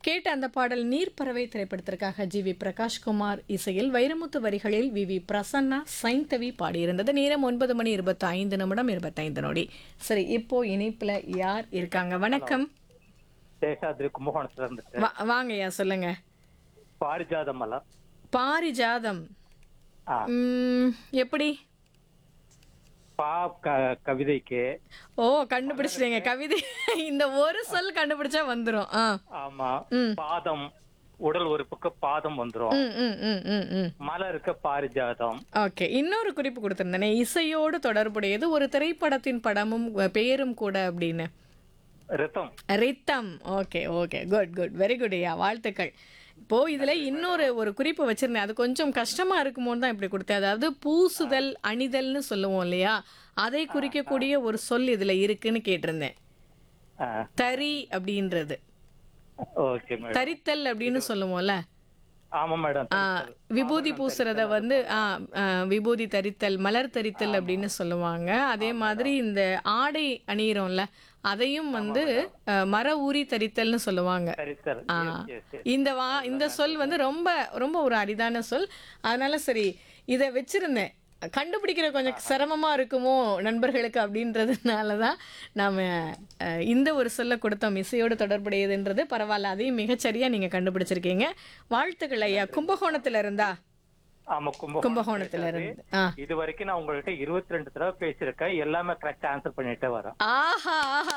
கேட்ட அந்த பாடல் நீர்ப்பறவை திரைப்படத்திற்காக ஜி வி பிரகாஷ்குமார் இசையில் வைரமுத்து வரிகளில் வி வி பிரசன்னா சைந்தவி பாடியிருந்தது நேரம் ஒன்பது மணி இருபத்தி ஐந்து நிமிடம் இருபத்தைந்து நொடி சரி இப்போ இணைப்புல யார் இருக்காங்க வணக்கம் சேஷாத்ரி கும்பகோணத்துல இருந்துட்டு வா- வாங்கய்யா சொல்லுங்க பாரிஜாத மலர் பாரிஜாதம் ஆ. ம், எப்படி பா க- கவிதைக்கு ஓ கண்டுபிடிச்சிட்டீங்க கவிதை இந்த ஒரு சொல் கண்டுபிடிச்சா வந்துரும் ஆ ஆமா ம். பாதம் உடல் உறுப்புக்கு பாதம் வந்துரும் ம் ம் ம் ம் ம் மலருக்கு பாரிஜாதம் ஓகே இன்னொரு குறிப்பு கொடுத்திருந்தேனே இசையோடு தொடர்புடையது ஒரு திரைப்படத்தின் படமும் அஹ், பெயரும் கூட அப்படின்னு rhythm rhythm okay okay good good very good ஐயா வாழ்த்துக்கள் இப்போ இதுல இன்னொரு ஒரு குறிப்பு வச்சிருந்தேன் அது கொஞ்சம் கஷ்டமா இருக்குமோன்னு தான் இப்படி கொடுத்தேன் அதாவது பூசுதல் அணிதல்னு சொல்லுவோம் இல்லையா அதை குறிக்கக்கூடிய ஒரு சொல் இதுல இருக்குன்னு கேட்டிருந்தேன் ஆ, தரி அப்படின்றது ஓகே மேடம் தரித்தல் அப்படின்னு சொல்லுவோம்ல ஆமா மேடம் ஆ, விபூதி பூசுறத வந்து ஆ, ஆ, விபூதி தரித்தல் மலர் தரித்தல் அப்படின்னு சொல்லுவாங்க அதே மாதிரி இந்த ஆடை அணியிறோம்ல அதையும் வந்து ஆ, மர ஊரி தரித்தல்னு சொல்லுவாங்க சரி சார் ஆ. Yes, yes, yes. இந்த வா இந்த சொல் வந்து ரொம்ப ரொம்ப ஒரு அரிதான சொல் அதனால சரி இதை வச்சிருந்தேன் கண்டுபிடிக்கிற கொஞ்சம் சிரமமா இருக்குமோ நண்பர்களுக்கு அப்படின்றதுனால தான் நாம அஹ், இந்த ஒரு சொல்ல கொடுத்தோம் இசையோடு தொடர்புடையதுன்றது பரவாயில்ல அதையும் மிகச்சரியா நீங்க கண்டுபிடிச்சிருக்கீங்க வாழ்த்துக்கள் ஐயா கும்பகோணத்துல இருந்தா ஆமா கும்பகோணம் கும்பகோணத்துல இருந்து ஆ இது வரைக்கும் நான் உங்கள்கிட்ட இருபத்தி ரெண்டு தடவை பேசியிருக்கேன் எல்லாமே கரெக்டா ஆன்சர் பண்ணிட்டே வரேன் ஆஹா ஆஹா.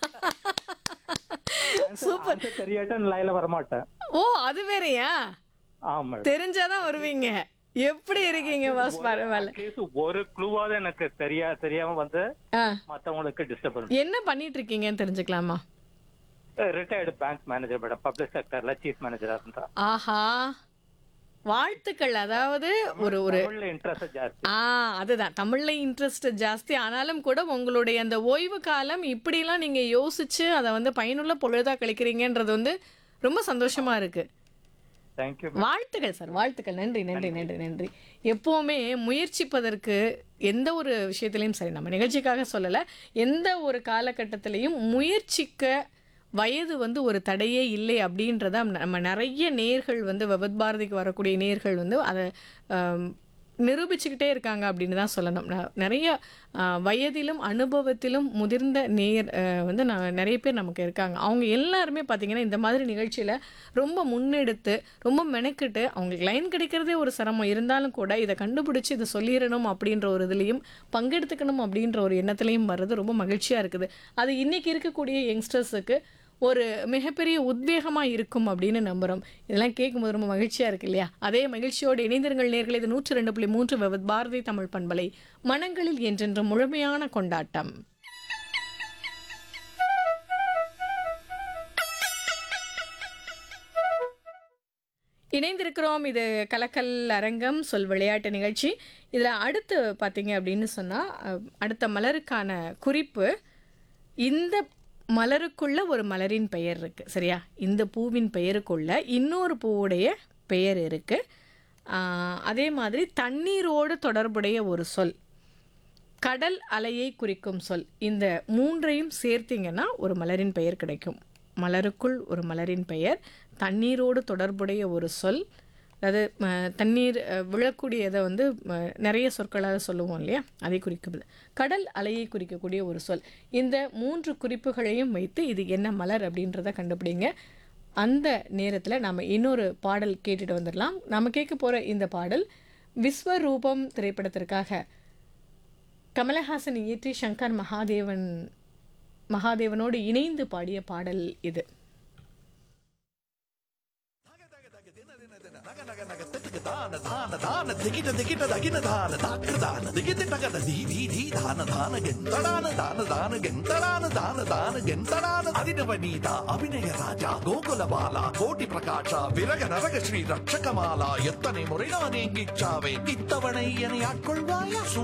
சூப்பர் Answer தெரியாட்டும் லைன்ல வரமாட்டேன் ஓ அது வேறயா ஆமா மேடம் தெரிஞ்சாதான் வருவீங்க எப்படி இருக்கீங்க பாஸ் பரவாயில்ல At least ஒரு க்ளூவாவது எனக்கு தெரியா தெரியாம வந்து ஆ மத்தவங்களுக்கு டிஸ்டர்பன்ஸ் என்ன பண்ணிட்டு இருக்கீங்கன்னு தெரிஞ்சுக்கலாமா retired bank manager madam public செக்டர்ல சீஃப் மேனேஜரா இருந்தா ஆஹா வாழ்த்துக்கள் அதாவது ஒரு ஒரு தமிழ்ல இன்ட்ரெஸ்ட் ஜாஸ்தி ஆ அதுதான் தமிழ்ல இன்ட்ரெஸ்ட் ஜாஸ்தி ஆனாலும் கூட உங்களுடைய அந்த ஓய்வு காலம் இப்படிலாம் நீங்க யோசிச்சு அதை வந்து பயனுள்ள பொழுதா கழிக்கிறீங்கன்றது வந்து ரொம்ப சந்தோஷமா இருக்கு தேங்க்யூ வாழ்த்துக்கள் சார் வாழ்த்துக்கள் நன்றி நன்றி நன்றி நன்றி எப்போவுமே முயற்சிப்பதற்கு எந்த ஒரு விஷயத்துலையும் சரி நம்ம நிகழ்ச்சிக்காக சொல்லலை எந்த ஒரு காலகட்டத்திலையும் முயற்சிக்க வயது வந்து ஒரு தடையே இல்லை அப்படின்றத நம்ம நிறைய நேர்கள் வந்து விபத் பாரதிக்கு வரக்கூடிய நேர்கள் வந்து அதை ஆம், நிரூபிச்சுக்கிட்டே இருக்காங்க அப்படின்னு தான் சொல்லணும் ந- நிறைய ஆ, வயதிலும் அனுபவத்திலும் முதிர்ந்த நேர் ஆ, வந்து நான் நிறைய பேர் நமக்கு இருக்காங்க அவங்க எல்லாருமே பார்த்தீங்கன்னா இந்த மாதிரி நிகழ்ச்சியில் ரொம்ப முன்னெடுத்து ரொம்ப மெனக்கிட்டு அவங்களுக்கு லைன் கிடைக்கிறதே ஒரு சிரமம் இருந்தாலும் கூட இதை கண்டுபிடிச்சி இதை சொல்லிடணும் அப்படின்ற ஒரு இதுலேயும் பங்கெடுத்துக்கணும் அப்படின்ற ஒரு எண்ணத்துலையும் வர்றது ரொம்ப மகிழ்ச்சியாக இருக்குது அது இன்னைக்கு இருக்கக்கூடிய யங்ஸ்டர்ஸுக்கு ஒரு மிகப்பெரிய உத்வேகமாக இருக்கும் அப்படின்னு நம்புகிறோம் இதெல்லாம் கேட்கும்போது ரொம்ப மகிழ்ச்சியாக இருக்கு இல்லையா அதே மகிழ்ச்சியோடு இணைந்திருங்கள் நேர்கள் இது நூற்றி ரெண்டு புள்ளி மூன்று விவத் பாரதி தமிழ் பண்பலை மனங்களில் என்றென்று முழுமையான கொண்டாட்டம் இணைந்திருக்கிறோம் இது கலக்கல் அரங்கம் சொல் விளையாட்டு நிகழ்ச்சி இதில் அடுத்து பார்த்தீங்க அப்படின்னு சொன்னால் அடுத்த மலருக்கான குறிப்பு இந்த மலருக்குள்ள ஒரு மலரின் பெயர் இருக்கு சரியா இந்த பூவின் பெயருக்குள்ள இன்னொரு பூவுடைய பெயர் இருக்கு ஆஹ், அதே மாதிரி தண்ணீரோடு தொடர்புடைய ஒரு சொல் கடல் அலையை குறிக்கும் சொல் இந்த மூன்றையும் சேர்த்தீங்கன்னா ஒரு மலரின் பெயர் கிடைக்கும் மலருக்குள் ஒரு மலரின் பெயர் தண்ணீரோடு தொடர்புடைய ஒரு சொல் அதாவது ம, தண்ணீர் அஹ், விழக்கூடியதை வந்து ம, நிறைய சொற்களாக சொல்லுவோம் இல்லையா அதை குறிக்குது கடல் அலையை குறிக்கக்கூடிய ஒரு சொல் இந்த மூன்று குறிப்புகளையும் வைத்து இது என்ன மலர் அப்படின்றத கண்டுபிடிங்க அந்த நேரத்தில் நாம் இன்னொரு பாடல் கேட்டுட்டு வந்துடலாம் நம்ம கேட்க போகிற இந்த பாடல் விஸ்வரூபம் திரைப்படத்திற்காக கமலஹாசன் இயற்றி சங்கர் மகாதேவன் மகாதேவனோடு இணைந்து பாடிய பாடல் இது ದಾನ ದಾನ ದಾನ ದಿಗಿಟ ದಿಗಿಟ ದಗಿನ ದಾನ ದಾಕ ದಾನ ದಿಗಿಟ ಟಗದ ದಿ ದಿ ದಿ ದಾನ ದಾನ ಗೆಂತಡಾನ ದಾನ ದಾನ ಗೆಂತಡಾನ ದಾನ ದಾನ ಗೆಂತಡಾನ ಅದಿನವನೀತ ಅಭಿನಯ ರಾಜ ಗೋಕುಲ ಬಾಲ ಕೋಟಿ ಪ್ರಕಾಶ ವಿರಗ ನರಗ ಶ್ರೀ ರಕ್ಷಕಮಾಲ ಎತ್ತನೆ ಮುறையானே கிச்சாவே இத்தவணை என்னை ஆட்கொள்வாயா